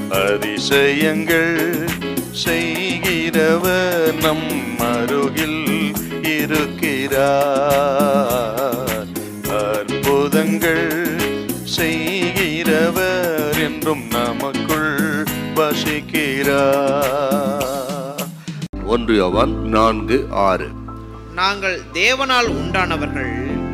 அதிசயங்கள் செய்கிறவர் நம் அருகில் இருக்கிறார் அற்புதங்கள் செய்கிறவர் என்றும் நமக்குள் வசிக்கிறார் ஒன்று அவன் நான்கு ஆறு நாங்கள் தேவனால் உண்டானவர்கள்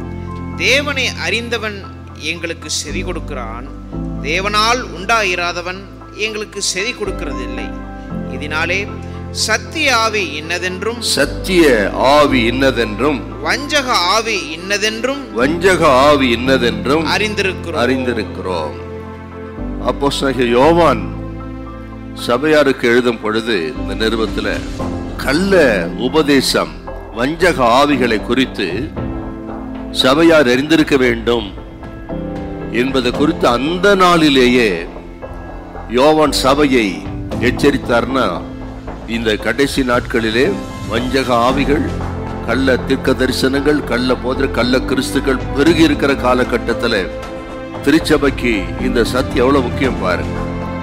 தேவனை அறிந்தவன் எங்களுக்கு செவி கொடுக்கிறான் தேவனால் உண்டாயிராதவன் எங்களுக்கு செவி கொடுக்கிறதில்லை இதனாலே சத்திய ஆவி இன்னதென்றும் சத்திய ஆவி இன்னதென்றும் வஞ்சக ஆவி இன்னதென்றும் வஞ்சக ஆவி இன்னதென்றும் அறிந்திருக்கிறோம் அறிந்திருக்கிறோம் அப்போ யோவான் சபையாருக்கு எழுதும் பொழுது இந்த நிருபத்துல கள்ள உபதேசம் வஞ்சக ஆவிகளை குறித்து சபையார் அறிந்திருக்க வேண்டும் என்பது குறித்து அந்த நாளிலேயே யோவான் சபையை எச்சரித்தார்னா இந்த கடைசி நாட்களிலே வஞ்சக ஆவிகள் கள்ள தீர்க்க தரிசனங்கள் கள்ள போதிர கள்ள கிறிஸ்துக்கள் பெருகி இருக்கிற காலகட்டத்தில் திருச்சபைக்கு இந்த சத்தியம் எவ்வளவு முக்கியம் பாருங்க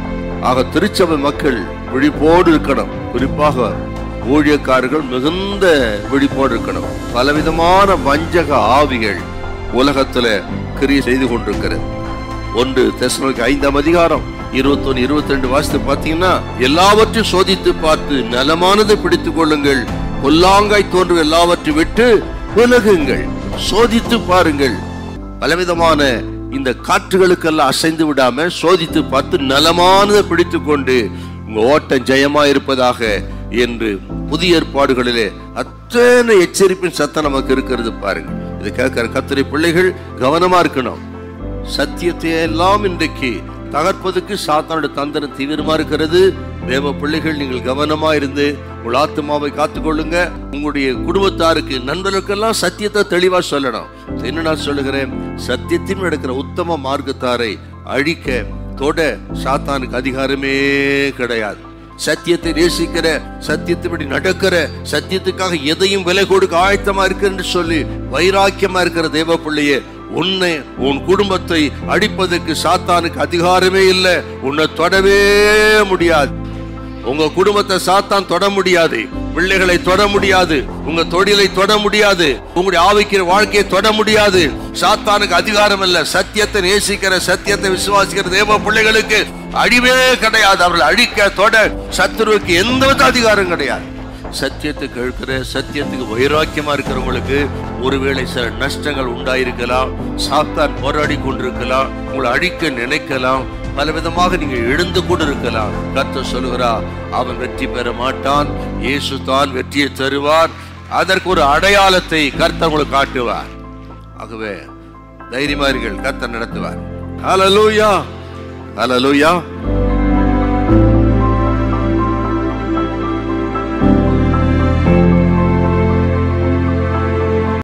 ஆக திருச்சபை மக்கள் விழிப்போடு இருக்கணும் குறிப்பாக ஊழியக்காரர்கள் மிகுந்த விழிப்போடு இருக்கணும் பலவிதமான வஞ்சக ஆவிகள் உலகத்துல கிரியை செய்து கொண்டிருக்கிறது ஒன்று தெசலோனிக்கு ஐந்தாம் அதிகாரம் இருபத்தொன்னு இருபத்தி ரெண்டு வாசித்து பார்த்தீங்கன்னா எல்லாவற்றையும் சோதித்து பார்த்து நலமானதை பிடித்துக் கொள்ளுங்கள் பொல்லாங்காய் தோன்றும் எல்லாவற்றையும் விட்டு விலகுங்கள் சோதித்து பாருங்கள் பலவிதமான இந்த காற்றுகளுக்கெல்லாம் அசைந்து விடாம சோதித்து பார்த்து நலமானதை பிடித்துக் கொண்டு உங்க ஓட்டம் ஜெயமா இருப்பதாக என்று புதிய ஏற்பாடுகளிலே அத்தனை எச்சரிப்பின் சத்தம் நமக்கு இருக்கிறது பாருங்க இது கேட்கிற கத்திரை பிள்ளைகள் கவனமா இருக்கணும் சத்தியத்தை எல்லாம் இன்றைக்கு தகர்ப்பதற்கு சாத்தானோட தந்திரம் தீவிரமா இருக்கிறது தேவ பிள்ளைகள் நீங்கள் கவனமா இருந்து உங்கள் ஆத்மாவை காத்துக்கொள்ளுங்க உங்களுடைய குடும்பத்தாருக்கு நண்பர்களுக்கெல்லாம் சத்தியத்தை தெளிவா சொல்லணும் என்ன நான் சொல்லுகிறேன் சத்தியத்தின் நடக்கிற உத்தம மார்க்கத்தாரை அழிக்க தொட சாத்தானுக்கு அதிகாரமே கிடையாது சத்தியத்தை நேசிக்கிற சத்தியத்தின்படி நடக்கிற சத்தியத்துக்காக எதையும் விலை கொடுக்க ஆயத்தமா இருக்கிறன்னு சொல்லி வைராக்கியமா இருக்கிற தேவ பிள்ளையே உன்னை உன் குடும்பத்தை அடிப்பதற்கு சாத்தானுக்கு அதிகாரமே இல்லை உன்னை தொடவே முடியாது உங்க குடும்பத்தை சாத்தான் தொட முடியாது பிள்ளைகளை தொட முடியாது உங்க தொழிலை தொட முடியாது உங்களுடைய ஆவிக்கிற வாழ்க்கையை தொட முடியாது சாத்தானுக்கு அதிகாரம் இல்ல சத்தியத்தை நேசிக்கிற சத்தியத்தை விசுவாசிக்கிற தேவ பிள்ளைகளுக்கு அழிவே கிடையாது அவர்கள் அழிக்க தொட சத்துருவுக்கு எந்த வித அதிகாரம் கிடையாது சத்தியத்தை கேட்கிற சத்தியத்துக்கு வைராக்கியமா இருக்கிறவங்களுக்கு ஒருவேளை சில நஷ்டங்கள் உண்டாயிருக்கலாம் சாத்தான் போராடி கொண்டிருக்கலாம் உங்களை அழிக்க நினைக்கலாம் பலவிதமாக நீங்க எழுந்து கொண்டு இருக்கலாம் கர்த்தர் சொல்லுகிறா அவன் வெற்றி பெற மாட்டான் இயேசு தான் வெற்றியை தருவார் அதற்கு ஒரு அடையாளத்தை கர்த்தர் உங்களுக்கு காட்டுவார் ஆகவே தைரியமா இருங்கள் கர்த்தர் நடத்துவார் ஹalleluya ஹalleluya